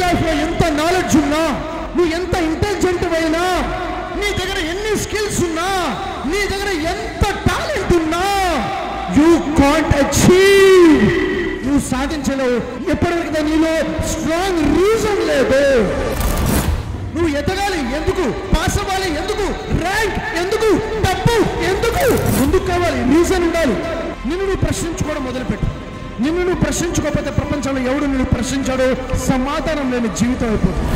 life లో ఎంత knowledge ఉన్నా నువ్వు ఎంత ఇంటెలిజెంట్ అయినా నీ దగ్గర ఎన్ని స్కిల్స్ ఉన్నా నీ దగ్గర ఎంత టాలెంట్ ఉన్నా యూ కాంట్ అచీవ్ నువ్వు సాధించలేవు ఎప్పటికైతే నీలో స్ట్రాంగ్ రీజన్ లేదు నువ్వు ఎదగాలి ఎందుకు పాస్ అవ్వాలి ఎందుకు ర్యాంక్ ఎందుకు డబ్బు ఎందుకు ఎందుకు కావాలి రీజన్ ఉండాలి నిన్ను నువ్వు ప్రశ్నించుకోవడం మొదలుపెట్టు నిన్ను నువ్వు ప్రశ్నించుకోకపోతే ప్రపంచంలో ఎవడు నిన్ను ప్రశ్నించాడో సమాధానం లేని జీవితం అయిపోతుంది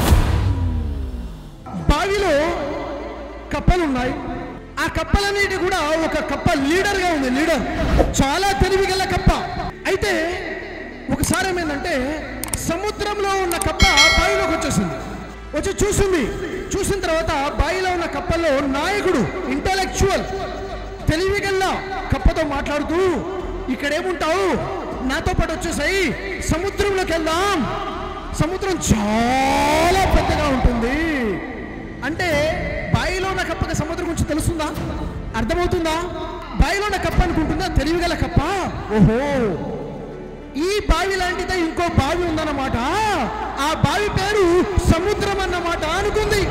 బావిలో కప్పలు ఉన్నాయి ఆ కప్పలన్నిటి కూడా ఒక కప్ప లీడర్ గా ఉంది లీడర్ చాలా తెలివి గల కప్ప అయితే ఒకసారి ఏమైందంటే సముద్రంలో ఉన్న కప్ప బావిలోకి వచ్చేసింది వచ్చి చూసింది చూసిన తర్వాత బావిలో ఉన్న కప్పల్లో నాయకుడు ఇంటలెక్చువల్ తెలివిగల్ల కప్పతో మాట్లాడుతూ ఇక్కడేముంటావు నాతో పాటు వచ్చేసాయి సముద్రంలోకి వెళ్దాం సముద్రం చాలా పెద్దగా ఉంటుంది అంటే బాయిలో ఉన్న కప్పకి సముద్రం గురించి తెలుస్తుందా అర్థమవుతుందా బావిలో ఉన్న కప్ప అనుకుంటుందా తెలివిగల కప్ప ఓహో ఈ బావి లాంటిదే ఇంకో బావి ఉందన్నమాట ఆ బావి పేరు సముద్రం అన్నమాట అనుకుంది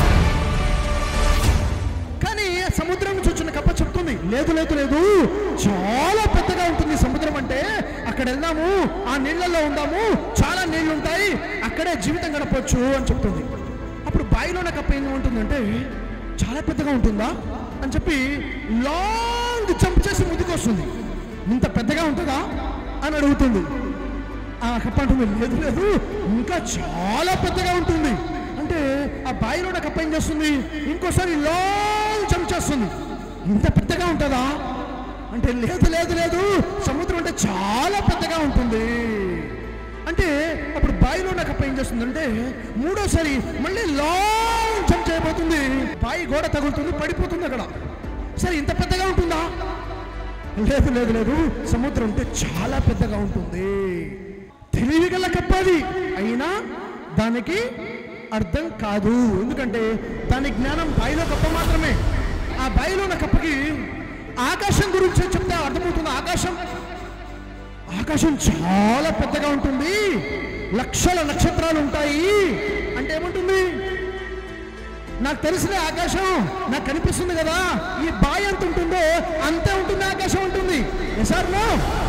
కానీ సముద్రం నుంచి వచ్చిన కప్ప చెప్తుంది లేదు లేదు లేదు చాలా పెద్దగా ఉంటుంది సముద్రం అంటే అక్కడ వెళ్దాము ఆ నీళ్ళల్లో ఉందాము చాలా నీళ్లు ఉంటాయి అక్కడే జీవితం గడపచ్చు అని చెప్తుంది అప్పుడు బావిలో ఉన్న కప్ప ఏం ఉంటుందంటే చాలా పెద్దగా ఉంటుందా అని చెప్పి లాంగ్ జంప్ చేసి ముందుకు వస్తుంది ఇంత పెద్దగా ఉంటుందా అని అడుగుతుంది ఆ కప్ప అంటుంది లేదు లేదు ఇంకా చాలా పెద్దగా ఉంటుంది అంటే ఆ బావిలో ఉన్న కప్ప ఏం చేస్తుంది ఇంకోసారి లాంగ్ జంప్ చేస్తుంది ఇంత పెద్దగా ఉంటుందా అంటే లేదు లేదు లేదు సముద్రం అంటే చాలా పెద్దగా ఉంటుంది అంటే అప్పుడు బావిలో ఉన్న కప్ప ఏం చేస్తుందంటే మూడోసారి మళ్ళీ లాంగ్ జంప్ చేయబోతుంది బావి గోడ తగులుతుంది పడిపోతుంది అక్కడ సరే ఇంత పెద్దగా ఉంటుందా లేదు లేదు లేదు సముద్రం అంటే చాలా పెద్దగా ఉంటుంది తెలివిగల కప్పది అయినా దానికి అర్థం కాదు ఎందుకంటే దాని జ్ఞానం బాయిలో కప్ప మాత్రమే ఆ బాయిలో ఉన్న కప్పకి ఆకాశం గురించి చెప్తే అర్థమవుతుంది ఆకాశం ఆకాశం చాలా పెద్దగా ఉంటుంది లక్షల నక్షత్రాలు ఉంటాయి అంటే ఏముంటుంది నాకు తెలిసిన ఆకాశం నాకు కనిపిస్తుంది కదా ఈ బాయ్ ఎంత ఉంటుందో అంతే ఉంటుంది ఆకాశం ఉంటుంది సార్ నో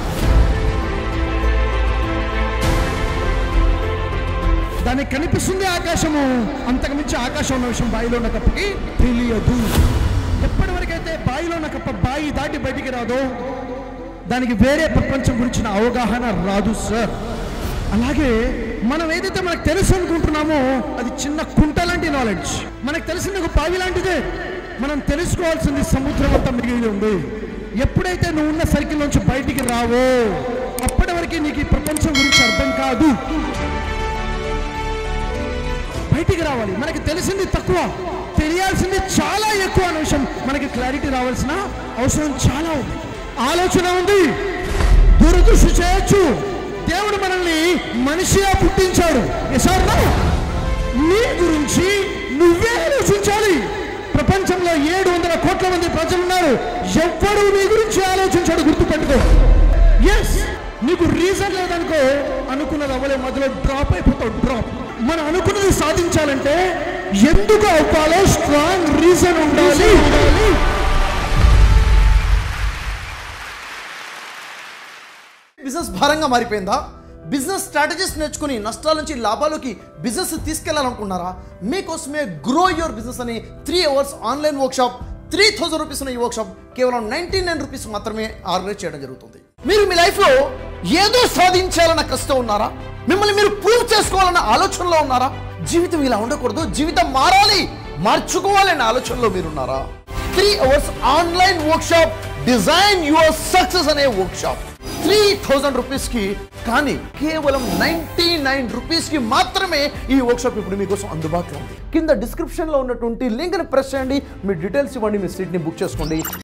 దానికి కనిపిస్తుంది ఆకాశము అంతకు మించి ఆకాశం ఉన్న విషయం బాయిలో ఉన్న కప్పకి తెలియదు ఎప్పటి వరకైతే బాయిలో ఉన్న కప్ప బాయి దాటి బయటికి రాదో దానికి వేరే ప్రపంచం గురించిన అవగాహన రాదు సార్ అలాగే మనం ఏదైతే మనకు తెలుసు అనుకుంటున్నామో అది చిన్న కుంట లాంటి నాలెడ్జ్ మనకు తెలిసింది ఒక బావి లాంటిదే మనం తెలుసుకోవాల్సింది సముద్రం అంతా మిగిలి ఉంది ఎప్పుడైతే నువ్వు ఉన్న సర్కిల్ నుంచి బయటికి రావో అప్పటి వరకు నీకు ఈ ప్రపంచం గురించి అర్థం కాదు బయటికి రావాలి మనకి తెలిసింది తక్కువ తెలియాల్సింది చాలా ఎక్కువ అనే విషయం మనకి క్లారిటీ రావాల్సిన అవసరం చాలా ఉంది ఆలోచన ఉంది దురదృష్టి చేయొచ్చు దేవుడు మనల్ని మనిషిగా పుట్టించాడు ఎసార్నా నీ గురించి నువ్వే ఆలోచించాలి ప్రపంచంలో ఏడు వందల కోట్ల మంది ప్రజలు ఉన్నారు ఎవ్వడు నీ గురించి ఆలోచించాడు గుర్తుపెట్టుకో ఎస్ నీకు రీజన్ లేదనుకో అనుకున్నది అవ్వలే మొదలు డ్రాప్ అయిపోతావు డ్రాప్ మనం అనుకున్నది సాధించాలంటే ఎందుకు అవ్వాలో స్ట్రాంగ్ రీజన్ ఉండాలి ఉండాలి బిజినెస్ భారంగా మారిపోయిందా బిజినెస్ స్ట్రాటజీస్ నేర్చుకుని నష్టాల నుంచి లాభాలకి బిజినెస్ తీసుకెళ్లాలనుకున్నారా మీకోసమే గ్రో యువర్ బిజినెస్ అని three hours online workshop three thousand rupees ఉన్న ఈ వర్క్షాప్ కేవలం నైన్టీ నైన్ రూపీస్ మాత్రమే ఆర్గనైజ్ చేయడం జరుగుతుంది మీరు మీ లైఫ్లో ఏదో సాధించాలన్న కష్టం ఉన్నారా మిమ్మల్ని మీరు ప్రూవ్ చేసుకోవాలన్న ఆలోచనలో ఉన్నారా జీవితం ఇలా ఉండకూడదు జీవితం మారాలి మార్చుకోవాలన్న ఆలోచనలో మీరున్నారా three hours online workshop design your success అనే వర్క్షాప్ త్రీ థౌజండ్ రూపీస్కి కానీ కేవలం నైంటీ నైన్ రూపీస్కి మాత్రమే ఈ వర్క్షాప్ ఇప్పుడు మీకోసం అందుబాటులో ఉంది కింద డిస్క్రిప్షన్లో ఉన్నటువంటి లింక్ని ప్రెస్ చేయండి మీ డీటెయిల్స్ ఇవ్వండి మీ సీట్ని బుక్ చేసుకోండి